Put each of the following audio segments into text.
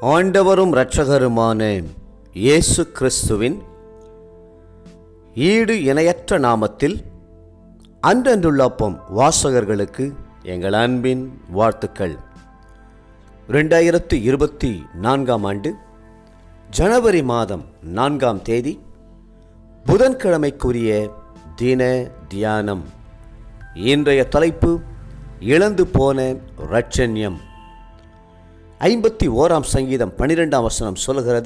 ஆண்டவரும் இரட்சகருமான இயேசு கிறிஸ்துவின் ஈடு இணையற்ற நாமத்தில் அன்றன்றுள்ளப்பம் வாசகர்களுக்கு எங்கள் அன்பின் வாழ்த்துக்கள் ரெண்டாயிரத்து இருபத்தி நான்காம் ஆண்டு ஜனவரி மாதம் நான்காம் தேதி புதன்கிழமைக்குரிய தின தியானம் இன்றைய தலைப்பு இழந்து போன இரட்சண்யம் ஐம்பத்தி ஓராம் சங்கீதம் பனிரெண்டாம் வசனம் சொல்கிறது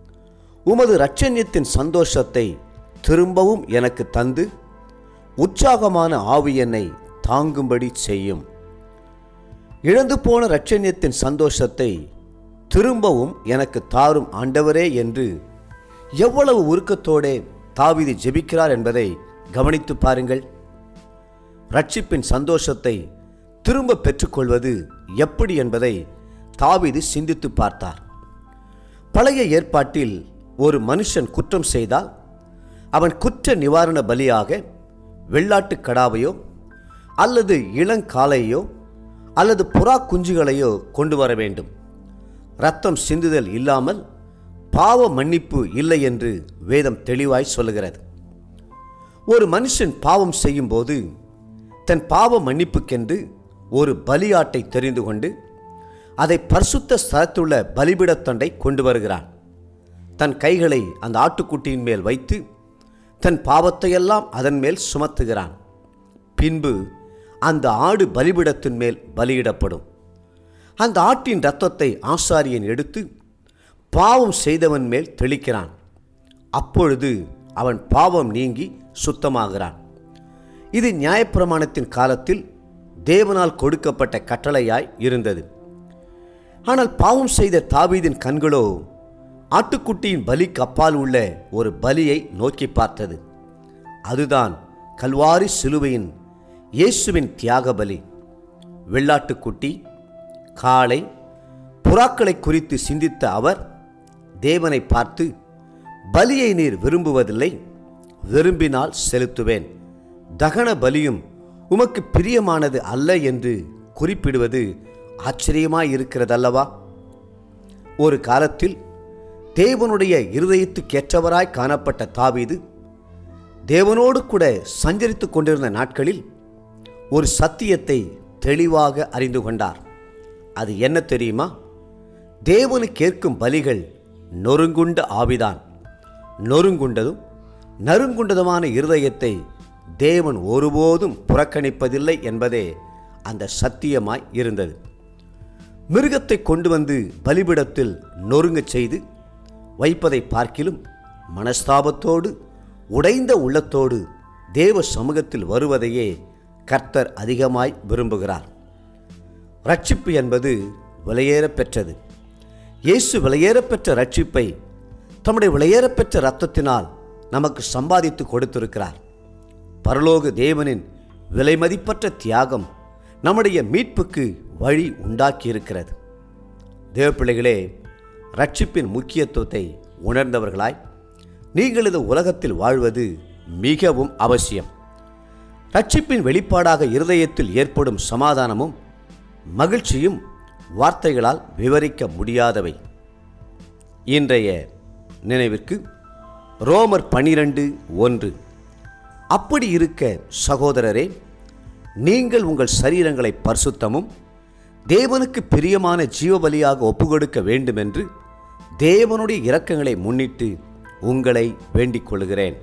உமது இரட்சண்யத்தின் சந்தோஷத்தை திரும்பவும் எனக்கு தந்து உற்சாகமான ஆவி என்னை தாங்கும்படி செய்யும் இழந்து போன இரட்சண்யத்தின் சந்தோஷத்தை திரும்பவும் எனக்கு தாரும் ஆண்டவரே என்று எவ்வளவு உருக்கத்தோடே தாவீது ஜெபிக்கிறார் என்பதை கவனித்து பாருங்கள் ரட்சிப்பின் சந்தோஷத்தை திரும்ப பெற்றுக்கொள்வது எப்படி என்பதை தாவீது சிந்தித்து பார்த்தார் பழைய ஏற்பாட்டில் ஒரு மனுஷன் குற்றம் செய்தால் அவன் குற்ற நிவாரண பலியாக வெள்ளாட்டுக் கடாவையோ அல்லது இளங்காலையோ அல்லது புறா குஞ்சுகளையோ கொண்டு வர வேண்டும் ரத்தம் சிந்துதல் இல்லாமல் பாவ மன்னிப்பு இல்லை என்று வேதம் தெளிவாய் சொல்லுகிறது ஒரு மனுஷன் பாவம் செய்யும்போது தன் பாவ மன்னிப்புக்கென்று ஒரு பலியாட்டை தெரிந்து கொண்டு அதை பரிசுத்த ஸ்தலத்துள்ள பலிபிடத்தண்டை கொண்டு வருகிறான் தன் கைகளை அந்த ஆட்டுக்குட்டியின் மேல் வைத்து தன் பாவத்தையெல்லாம் அதன் மேல் சுமத்துகிறான் பின்பு அந்த ஆடு பலிபிடத்தின் மேல் பலியிடப்படும் அந்த ஆட்டின் இரத்தத்தை ஆசாரியன் எடுத்து பாவம் செய்தவன் மேல் தெளிக்கிறான் அப்பொழுது அவன் பாவம் நீங்கி சுத்தமாகிறான் இது நியாயப்பிரமாணத்தின் காலத்தில் தேவனால் கொடுக்கப்பட்ட கட்டளையாய் இருந்தது ஆனால் பாவம் செய்த தாவீதின் கண்களோ ஆட்டுக்குட்டியின் பலிக்கு அப்பால் உள்ள ஒரு பலியை நோக்கி பார்த்தது அதுதான் கல்வாரி சிலுவையின் இயேசுவின் தியாக பலி வெள்ளாட்டுக்குட்டி காளை புறாக்களை குறித்து சிந்தித்த அவர் தேவனை பார்த்து பலியை நீர் விரும்புவதில்லை விரும்பினால் செலுத்துவேன் தகன பலியும் உமக்கு பிரியமானது அல்ல என்று குறிப்பிடுவது ஆச்சரியமாய் இருக்கிறதல்லவா ஒரு காலத்தில் தேவனுடைய இருதயத்துக்கேற்றவராய் காணப்பட்ட தாவீது தேவனோடு கூட சஞ்சரித்துக் கொண்டிருந்த நாட்களில் ஒரு சத்தியத்தை தெளிவாக அறிந்து கொண்டார் அது என்ன தெரியுமா தேவனு கேட்கும் பலிகள் நொறுங்குண்ட ஆவிதான் நொறுங்குண்டதும் நறுங்குண்டதுமான இருதயத்தை தேவன் ஒருபோதும் புறக்கணிப்பதில்லை என்பதே அந்த சத்தியமாய் இருந்தது மிருகத்தை கொண்டு வந்து பலிபிடத்தில் நொறுங்கச் செய்து வைப்பதை பார்க்கிலும் மனஸ்தாபத்தோடு உடைந்த உள்ளத்தோடு தேவ சமூகத்தில் வருவதையே கர்த்தர் அதிகமாய் விரும்புகிறார் ரட்சிப்பு என்பது விலையேறப் பெற்றது இயேசு விலையேறப் பெற்ற ரட்சிப்பை தம்முடைய விலையேறப் இரத்தத்தினால் நமக்கு சம்பாதித்து கொடுத்திருக்கிறார் பரலோக தேவனின் விலைமதிப்பற்ற தியாகம் நம்முடைய மீட்புக்கு வழி உண்டாக்கியிருக்கிறது தேவப்பிள்ளைகளே ரட்சிப்பின் முக்கியத்துவத்தை உணர்ந்தவர்களாய் நீங்கள் இந்த உலகத்தில் வாழ்வது மிகவும் அவசியம் ரட்சிப்பின் வெளிப்பாடாக இருதயத்தில் ஏற்படும் சமாதானமும் மகிழ்ச்சியும் வார்த்தைகளால் விவரிக்க முடியாதவை இன்றைய நினைவிற்கு ரோமர் பனிரெண்டு ஒன்று அப்படி இருக்க சகோதரரே நீங்கள் உங்கள் சரீரங்களை பரிசுத்தமும் தேவனுக்கு பிரியமான ஜீவபலியாக ஒப்புக்கொடுக்க வேண்டுமென்று தேவனுடைய இரக்கங்களை முன்னிட்டு உங்களை வேண்டிக் கொள்கிறேன்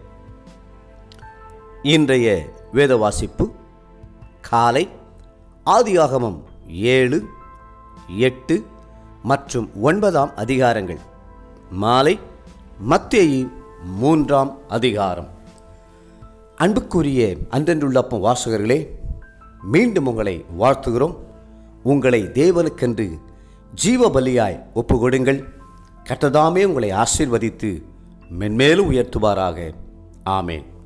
இன்றைய வேத வாசிப்பு காலை ஆதியாகமம் ஏழு எட்டு மற்றும் ஒன்பதாம் அதிகாரங்கள் மாலை மத்தேயு மூன்றாம் அதிகாரம் அன்புக்குரிய அன்றென்றுள்ளப்பம் வாசகர்களே மீண்டும் உங்களை வாழ்த்துகிறோம் உங்களை தேவனுக்கென்று ஜீவ பலியாய் ஒப்புக்கொடுங்கள் கட்டதாமே உங்களை ஆசீர்வதித்து மென்மேலும் உயர்த்துவாராக ஆமேன்